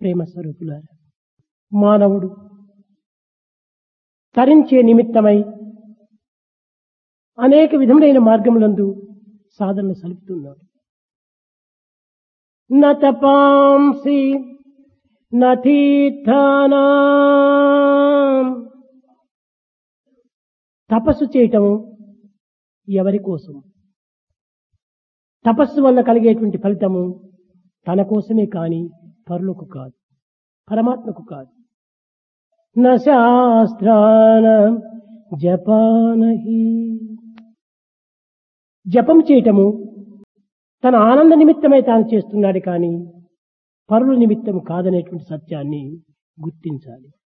ప్రేమ స్వరూపులారా మానవుడు తరించే నిమిత్తమై అనేక విధములైన మార్గములందు సాధనలు సలుపుతున్నాడు నపాంసి నీర్థానా తపస్సు చేయటము ఎవరి కోసం తపస్సు వల్ల కలిగేటువంటి ఫలితము తన కోసమే కాని పరులకు కాదు పరమాత్మకు కాదు శాస్త్రాన జపానహి జపం చేయటము తన ఆనంద నిమిత్తమై తాను చేస్తున్నాడు కానీ పరుల నిమిత్తం కాదనేటువంటి సత్యాన్ని గుర్తించాలి